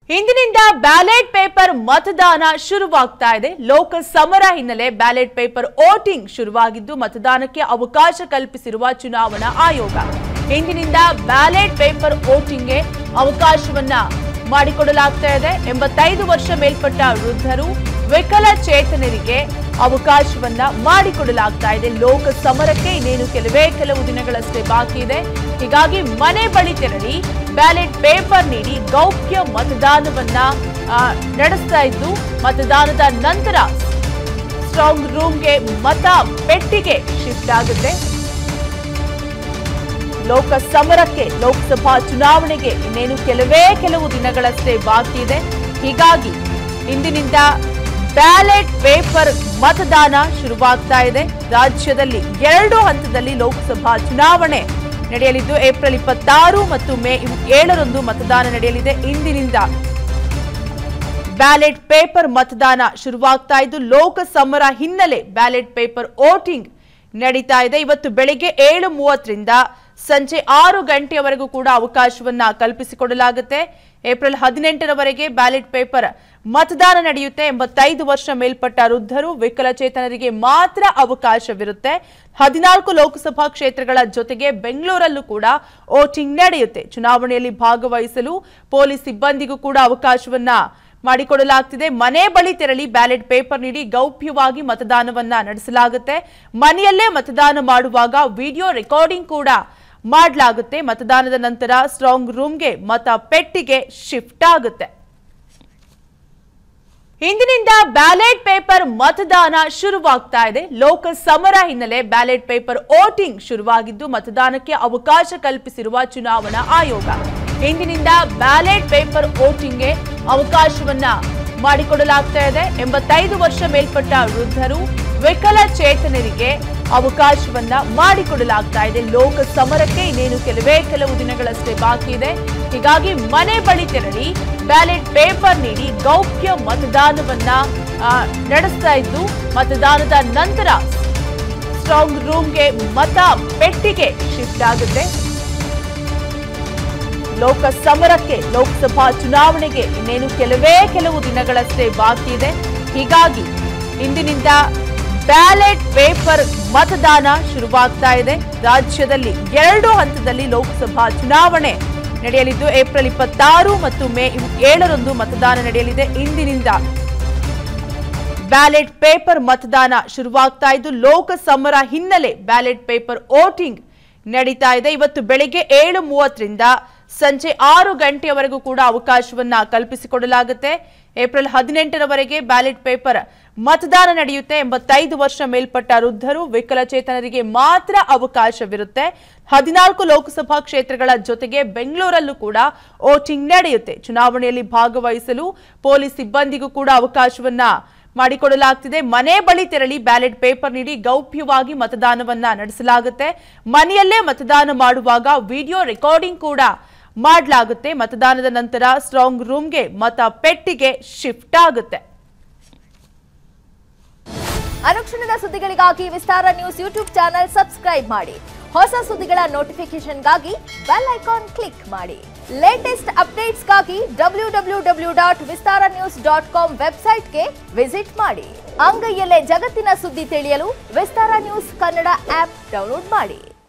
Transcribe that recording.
ಇಂದಿನಿಂದ ballot paper ಮತದಾನ ಶುರುವಾಗ್ತಾ ಇದೆ ಲೋಕ ಸಮರ ಹಿನ್ನೆಲೆ ಬ್ಯಾಲೆಟ್ ಪೇಪರ್ ವೋಟಿಂಗ್ ಶುರುವಾಗಿದ್ದು ಮತದಾನಕ್ಕೆ ಅವಕಾಶ ಕಲ್ಪಿಸಿರುವ ಚುನಾವಣಾ ಆಯೋಗ ಇಂದಿನಿಂದ ಬ್ಯಾಲೆಟ್ ಪೇಪರ್ ವೋಟಿಂಗ್ಗೆ ಅವಕಾಶವನ್ನ ಮಾಡಿಕೊಡಲಾಗ್ತಾ ಇದೆ ಎಂಬತ್ತೈದು ವರ್ಷ ಮೇಲ್ಪಟ್ಟ ವೃದ್ಧರು ವಿಕಲಚೇತನರಿಗೆ ಅವಕಾಶವನ್ನ ಮಾಡಿಕೊಡಲಾಗ್ತಾ ಇದೆ ಲೋಕ ಸಮರಕ್ಕೆ ಇನ್ನೇನು ಕೆಲವೇ ಕೆಲವು ದಿನಗಳಷ್ಟೇ ಬಾಕಿ ಇದೆ ಹೀಗಾಗಿ ಮನೆ ಬಳಿ ತೆರಳಿ ಬ್ಯಾಲೆಟ್ ಪೇಪರ್ ನೀಡಿ ಗೌಪ್ಯ ಮತದಾನವನ್ನ ಆ, ನಡೆಸ್ತಾ ಇದ್ದು ಮತದಾನದ ನಂತರ ಸ್ಟ್ರಾಂಗ್ ರೂಮ್ಗೆ ಮತ ಪೆಟ್ಟಿಗೆ ಶಿಫ್ಟ್ ಆಗುತ್ತೆ ಲೋಕ ಸಮರಕ್ಕೆ ಲೋಕಸಭಾ ಚುನಾವಣೆಗೆ ಇನ್ನೇನು ಕೆಲವೇ ಕೆಲವು ದಿನಗಳಷ್ಟೇ ಬಾಕಿ ಇದೆ ಹೀಗಾಗಿ ಇಂದಿನಿಂದ ಬ್ಯಾಲೆಟ್ ಪೇಪರ್ ಮತದಾನ ಶುರುವಾಗ್ತಾ ಇದೆ ರಾಜ್ಯದಲ್ಲಿ ಎರಡು ಹಂತದಲ್ಲಿ ಲೋಕಸಭಾ ಚುನಾವಣೆ ನಡೆಯಲಿದ್ದು ಏಪ್ರಿಲ್ ಇಪ್ಪತ್ತಾರು ಮತ್ತು ಮೇ ಏಳರಂದು ಮತದಾನ ನಡೆಯಲಿದೆ ಇಂದಿನಿಂದ ಬ್ಯಾಲೆಟ್ ಪೇಪರ್ ಮತದಾನ ಶುರುವಾಗ್ತಾ ಇದ್ದು ಲೋಕ ಸಮರ ಹಿನ್ನೆಲೆ ಬ್ಯಾಲೆಟ್ ಪೇಪರ್ ವೋಟಿಂಗ್ ನಡೀತಾ ಇದೆ ಇವತ್ತು ಬೆಳಿಗ್ಗೆ ಏಳು ಮೂವತ್ತರಿಂದ ಸಂಜೆ ಆರು ಗಂಟೆಯವರೆಗೂ ಕೂಡ ಅವಕಾಶವನ್ನ ಕಲ್ಪಿಸಿಕೊಡಲಾಗುತ್ತೆ ಏಪ್ರಿಲ್ ಹದಿನೆಂಟರವರೆಗೆ ಬ್ಯಾಲೆಟ್ ಪೇಪರ್ ಮತದಾನ ನಡೆಯುತ್ತೆ ಎಂಬತ್ತೈದು ವರ್ಷ ಮೇಲ್ಪಟ್ಟ ವೃದ್ಧರು ವಿಕಲಚೇತನರಿಗೆ ಮಾತ್ರ ಅವಕಾಶವಿರುತ್ತೆ ಹದಿನಾಲ್ಕು ಲೋಕಸಭಾ ಕ್ಷೇತ್ರಗಳ ಜೊತೆಗೆ ಬೆಂಗಳೂರಲ್ಲೂ ಕೂಡ ವೋಟಿಂಗ್ ನಡೆಯುತ್ತೆ ಚುನಾವಣೆಯಲ್ಲಿ ಭಾಗವಹಿಸಲು ಪೊಲೀಸ್ ಸಿಬ್ಬಂದಿಗೂ ಕೂಡ ಅವಕಾಶವನ್ನ ಮಾಡಿಕೊಡಲಾಗ್ತಿದೆ ಮನೆ ಬಳಿ ತೆರಳಿ ಬ್ಯಾಲೆಟ್ ಪೇಪರ್ ನೀಡಿ ಗೌಪ್ಯವಾಗಿ ಮತದಾನವನ್ನ ನಡೆಸಲಾಗುತ್ತೆ ಮನೆಯಲ್ಲೇ ಮತದಾನ ಮಾಡುವಾಗ ವಿಡಿಯೋ ರೆಕಾರ್ಡಿಂಗ್ ಕೂಡ ಮಾಡಲಾಗುತ್ತೆ ಮತದಾನದ ನಂತರ ಸ್ಟ್ರಾಂಗ್ ರೂಮ್ಗೆ ಮತ ಪೆಟ್ಟಿಗೆ ಶಿಫ್ಟ್ ಆಗುತ್ತೆ ಇಂದಿನಿಂದ ಬ್ಯಾಲೆಟ್ ಪೇಪರ್ ಮತದಾನ ಶುರುವಾಗ್ತಾ ಇದೆ ಲೋಕ ಸಮರ ಹಿನ್ನೆಲೆ ಬ್ಯಾಲೆಟ್ ಪೇಪರ್ ವೋಟಿಂಗ್ ಶುರುವಾಗಿದ್ದು ಮತದಾನಕ್ಕೆ ಅವಕಾಶ ಕಲ್ಪಿಸಿರುವ ಚುನಾವಣಾ ಆಯೋಗ ಇಂದಿನಿಂದ ಬ್ಯಾಲೆಟ್ ಪೇಪರ್ ವೋಟಿಂಗ್ಗೆ ಅವಕಾಶವನ್ನ ಮಾಡಿಕೊಡಲಾಗ್ತಾ ಇದೆ ಎಂಬತ್ತೈದು ವರ್ಷ ಮೇಲ್ಪಟ್ಟ ವೃದ್ಧರು ವಿಕಲಚೇತನರಿಗೆ ಅವಕಾಶವನ್ನ ಮಾಡಿಕೊಡಲಾಗ್ತಾ ಇದೆ ಲೋಕ ಸಮರಕ್ಕೆ ಇನ್ನೇನು ಕೆಲವೇ ಕೆಲವು ದಿನಗಳಷ್ಟೇ ಬಾಕಿ ಇದೆ ಹೀಗಾಗಿ ಮನೆ ಬಳಿ ತೆರಳಿ ಬ್ಯಾಲೆಟ್ ಪೇಪರ್ ನೀಡಿ ಗೌಪ್ಯ ಮತದಾನವನ್ನ ಆ, ನಡೆಸ್ತಾ ಇದ್ದು ಮತದಾನದ ನಂತರ ಸ್ಟ್ರಾಂಗ್ ರೂಮ್ಗೆ ಮತ ಪೆಟ್ಟಿಗೆ ಶಿಫ್ಟ್ ಆಗುತ್ತೆ ಲೋಕ ಸಮರಕ್ಕೆ ಲೋಕಸಭಾ ಚುನಾವಣೆಗೆ ಇನ್ನೇನು ಕೆಲವೇ ಕೆಲವು ದಿನಗಳಷ್ಟೇ ಬಾಕಿ ಇದೆ ಹೀಗಾಗಿ ಇಂದಿನಿಂದ ಬ್ಯಾಲೆಟ್ ಪೇಪರ್ ಮತದಾನ ಶುರುವಾಗ್ತಾ ಇದೆ ರಾಜ್ಯದಲ್ಲಿ ಎರಡು ಹಂತದಲ್ಲಿ ಲೋಕಸಭಾ ಚುನಾವಣೆ ನಡೆಯಲಿದ್ದು ಏಪ್ರಿಲ್ ಇಪ್ಪತ್ತಾರು ಮತ್ತು ಮೇ ಏಳರಂದು ಮತದಾನ ನಡೆಯಲಿದೆ ಇಂದಿನಿಂದ ಬ್ಯಾಲೆಟ್ ಪೇಪರ್ ಮತದಾನ ಶುರುವಾಗ್ತಾ ಇದ್ದು ಲೋಕ ಸಮರ ಹಿನ್ನೆಲೆ ಬ್ಯಾಲೆಟ್ ಪೇಪರ್ ವೋಟಿಂಗ್ ನಡೀತಾ ಇದೆ ಇವತ್ತು ಬೆಳಿಗ್ಗೆ ಏಳು ಮೂವತ್ತರಿಂದ ಸಂಜೆ ಆರು ಗಂಟೆಯವರೆಗೂ ಕೂಡ ಅವಕಾಶವನ್ನ ಕಲ್ಪಿಸಿಕೊಡಲಾಗುತ್ತೆ ಏಪ್ರಿಲ್ ಹದಿನೆಂಟರವರೆಗೆ ಬ್ಯಾಲೆಟ್ ಪೇಪರ್ ಮತದಾನ ನಡೆಯುತ್ತೆ ಎಂಬತ್ತೈದು ವರ್ಷ ಮೇಲ್ಪಟ್ಟ ವೃದ್ಧರು ವಿಕಲಚೇತನರಿಗೆ ಮಾತ್ರ ಅವಕಾಶವಿರುತ್ತೆ ಹದಿನಾಲ್ಕು ಲೋಕಸಭಾ ಕ್ಷೇತ್ರಗಳ ಜೊತೆಗೆ ಬೆಂಗಳೂರಲ್ಲೂ ಕೂಡ ವೋಟಿಂಗ್ ನಡೆಯುತ್ತೆ ಚುನಾವಣೆಯಲ್ಲಿ ಭಾಗವಹಿಸಲು ಪೊಲೀಸ್ ಸಿಬ್ಬಂದಿಗೂ ಕೂಡ ಅವಕಾಶವನ್ನ ಮಾಡಿಕೊಡಲಾಗ್ತಿದೆ ಮನೆ ಬಳಿ ತೆರಳಿ ಬ್ಯಾಲೆಟ್ ಪೇಪರ್ ನೀಡಿ ಗೌಪ್ಯವಾಗಿ ಮತದಾನವನ್ನ ನಡೆಸಲಾಗುತ್ತೆ ಮನೆಯಲ್ಲೇ ಮತದಾನ ಮಾಡುವಾಗ ವಿಡಿಯೋ ರೆಕಾರ್ಡಿಂಗ್ ಕೂಡ ಮಾಡಲಾಗುತ್ತೆ ಮತದಾನದ ನಂತರ ಸ್ಟ್ರಾಂಗ್ ರೂಮ್ಗೆ ಮತ ಪೆಟ್ಟಿಗೆ ಶಿಫ್ಟ್ ಆಗುತ್ತೆ ಅನುಕ್ಷಣದ ಸುದ್ದಿಗಳಿಗಾಗಿ Vistara news YouTube channel subscribe ಮಾಡಿ ಹೊಸ ಸುದ್ದಿಗಳ ನೋಟಿಫಿಕೇಶನ್ಗಾಗಿ ಬೆಲ್ ಐಕಾನ್ ಕ್ಲಿಕ್ ಮಾಡಿ ಲೇಟೆಸ್ಟ್ ಅಪ್ಡೇಟ್ಸ್ಗಾಗಿ W W W dot Vistara news dot com ವೆಬ್ಸೈಟ್ಗೆ ವಿಸಿಟ್ ಮಾಡಿ ಅಂಗೈಯಲ್ಲೇ ಜಗತ್ತಿನ ಸುದ್ದಿ ತಿಳಿಯಲು Vistara news Kannada app download ಮಾಡಿ